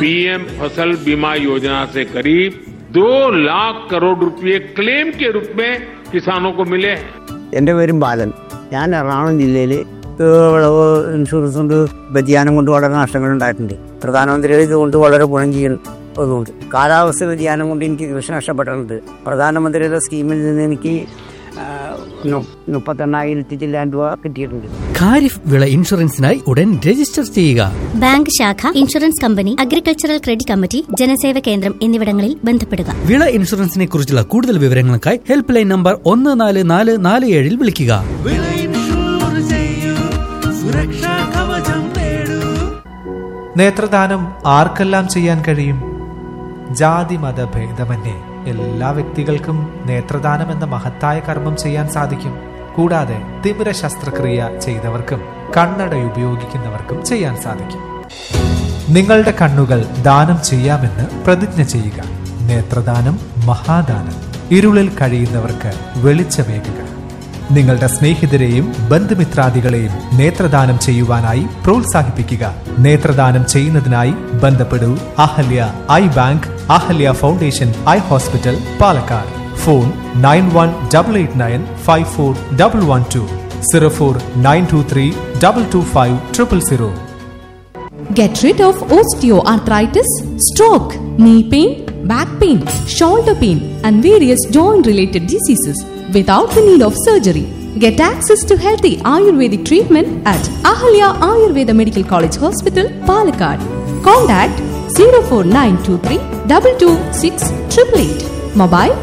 PM फसल बीमा योजना से करीब दो लाख करोड़ रुपए क्लेम के रूप में किसानों को मिले हैं എൻ്റെ പേരും ബാലൻ ഞാൻ എറണാകുളം ജില്ലയിൽ വിളവ് ഇൻഷുറൻസ് കൊണ്ട് വ്യതിയാനം കൊണ്ട് വളരെ നഷ്ടങ്ങൾ ഉണ്ടായിട്ടുണ്ട് പ്രധാനമന്ത്രിയുടെ ഇതുകൊണ്ട് വളരെ ഗുണം ചെയ്യുന്നതുകൊണ്ട് കാലാവസ്ഥ വ്യതിയാനം കൊണ്ട് എനിക്ക് കൃഷി നഷ്ടപ്പെട്ടിട്ടുണ്ട് പ്രധാനമന്ത്രിയുടെ സ്കീമിൽ നിന്ന് എനിക്ക് ആ, നു- മുപ്പത്തെണ്ണായിരത്തി ചില്ലാൻ രൂപ കിട്ടിയിട്ടുണ്ട് ഖാരിഫ് വിള ഇൻഷുറൻസിനായി ഉടൻ രജിസ്റ്റർ ചെയ്യുക ബാങ്ക് ശാഖ insurance company agricultural credit committee ജനസേവ കേന്ദ്രം എന്നിവിടങ്ങളിൽ ബന്ധപ്പെടുക വിള ഇൻഷുറൻസിനെ കുറിച്ചുള്ള കൂടുതൽ വിവരങ്ങൾക്കായി ഹെൽപ്പ് ലൈൻ നമ്പർ ഒന്ന് നാല് നാല് നാല് ഏഴിൽ വിളിക്കുക വിള ഇൻഷൂർ ചെയ്യൂ സുരക്ഷാ കവചം നേടൂ നേത്രദാനം ആർക്കെല്ലാം ചെയ്യാൻ കഴിയും ജാതി മത ഭേദമന്യേ എല്ലാ വ്യക്തികൾക്കും നേത്രദാനം എന്ന മഹത്തായ കർമ്മം ചെയ്യാൻ സാധിക്കും കൂടാതെ തിമിര ശസ്ത്രക്രിയ ചെയ്തവർക്കും കണ്ണട ഉപയോഗിക്കുന്നവർക്കും ചെയ്യാൻ സാധിക്കും നിങ്ങളുടെ കണ്ണുകൾ ദാനം ചെയ്യാമെന്ന് പ്രതിജ്ഞ ചെയ്യുക നേത്രദാനം മഹാദാനം ഇരുളിൽ കഴിയുന്നവർക്ക് വെളിച്ചമേകുക നിങ്ങളുടെ സ്നേഹിതരെയും ബന്ധുമിത്രാദികളെയും നേത്രദാനം ചെയ്യുവാനായി പ്രോത്സാഹിപ്പിക്കുക നേത്രദാനം ചെയ്യുന്നതിനായി ബന്ധപ്പെടൂ Ahalya eye bank Ahalya foundation eye hospital Palakkad phone nine one double eight nine five four double one two zero four nine two three double two five triple zero Get rid of osteoarthritis, stroke, knee pain, back pain, shoulder pain, and various joint related diseases without the need of surgery. Get access to healthy Ayurvedic treatment at Ahalya Ayurveda Medical College Hospital, Palakkad. Contact 04923 226 888. Mobile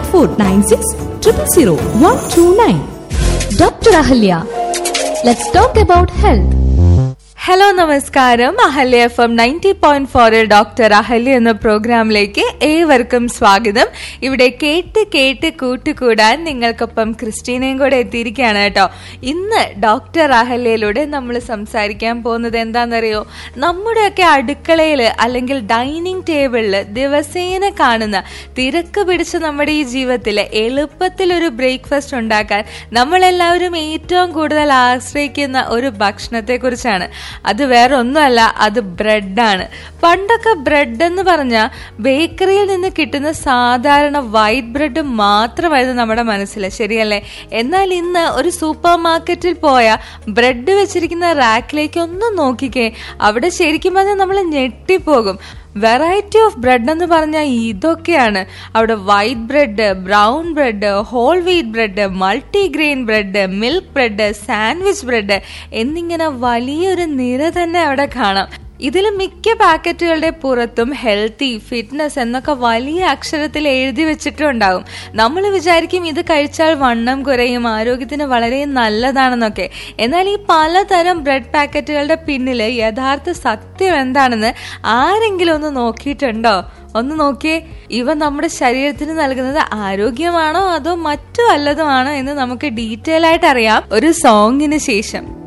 9496 000 129. Doctor Ahalya let's talk about health hello നമസ്കാരം Ahalya F M ninety point ഫോറിൽ doctor Ahalya എന്ന പ്രോഗ്രാമിലേക്ക് ഏവർക്കും സ്വാഗതം ഇവിടെ കേട്ട് കേട്ട് കൂട്ടുകൂടാൻ നിങ്ങൾക്കൊപ്പം ക്രിസ്റ്റീനയും കൂടെ എത്തിയിരിക്കുകയാണ് കേട്ടോ ഇന്ന് ഡോക്ടർ അഹല്യയിലൂടെ നമ്മൾ സംസാരിക്കാൻ പോകുന്നത് എന്താണെന്നറിയോ നമ്മുടെയൊക്കെ അടുക്കളയിൽ അല്ലെങ്കിൽ ഡൈനിങ് ടേബിളിൽ ദിവസേന കാണുന്ന തിരക്ക് പിടിച്ച നമ്മുടെ ഈ ജീവിതത്തിൽ എളുപ്പത്തിൽ ഒരു ബ്രേക്ക്ഫാസ്റ്റ് ഉണ്ടാക്കാൻ നമ്മളെല്ലാവരും ഏറ്റവും കൂടുതൽ ആശ്രയിക്കുന്ന ഒരു ഭക്ഷണത്തെക്കുറിച്ചാണ് അത് വേറെ ഒന്നുമല്ല അത് ബ്രെഡാണ് പണ്ടൊക്കെ ബ്രെഡ് എന്ന് പറഞ്ഞാൽ ബേക്കറിയിൽ നിന്ന് കിട്ടുന്ന സാധാരണ വൈറ്റ് ബ്രെഡ് മാത്രമായിരുന്നു നമ്മുടെ മനസ്സിൽ ശരിയല്ലേ എന്നാൽ ഇന്ന് ഒരു സൂപ്പർ മാർക്കറ്റിൽ പോയാൽ ബ്രെഡ് വെച്ചിരിക്കുന്ന റാക്കിലേക്ക് ഒന്ന് നോക്കിക്കേ അവിടെ ശരിക്കും പറഞ്ഞാൽ നമ്മൾ ഞെട്ടിപ്പോകും വെറൈറ്റി ഓഫ് ബ്രെഡ് എന്ന് പറഞ്ഞാൽ ഇതൊക്കെയാണ് അവിടെ white bread brown bread whole wheat bread multigrain bread milk bread sandwich bread എന്നിങ്ങനെ വലിയൊരു നിര തന്നെ അവിടെ കാണാം ഇതിൽ മിക്ക പാക്കറ്റുകളുടെ പുറത്തും ഹെൽത്തി ഫിറ്റ്നസ് എന്നൊക്കെ വലിയ അക്ഷരത്തിൽ എഴുതി വെച്ചിട്ടുണ്ടാകും നമ്മൾ വിചാരിക്കും ഇത് കഴിച്ചാൽ വണ്ണം കുറയും ആരോഗ്യത്തിന് വളരെ നല്ലതാണെന്നൊക്കെ എന്നാൽ ഈ പലതരം ബ്രെഡ് പാക്കറ്റുകളുടെ പിന്നിൽ യഥാർത്ഥ സത്യം എന്താണെന്ന് ആരെങ്കിലും ഒന്ന് നോക്കിയിട്ടുണ്ടോ ഒന്ന് നോക്കിയേ ഇവ നമ്മുടെ ശരീരത്തിന് നൽകുന്നത് ആരോഗ്യമാണോ അതോ മറ്റു വല്ലതുമാണോ എന്ന് നമുക്ക് ഡീറ്റെയിൽ ആയിട്ട് അറിയാം ഒരു സോങ്ങിന് ശേഷം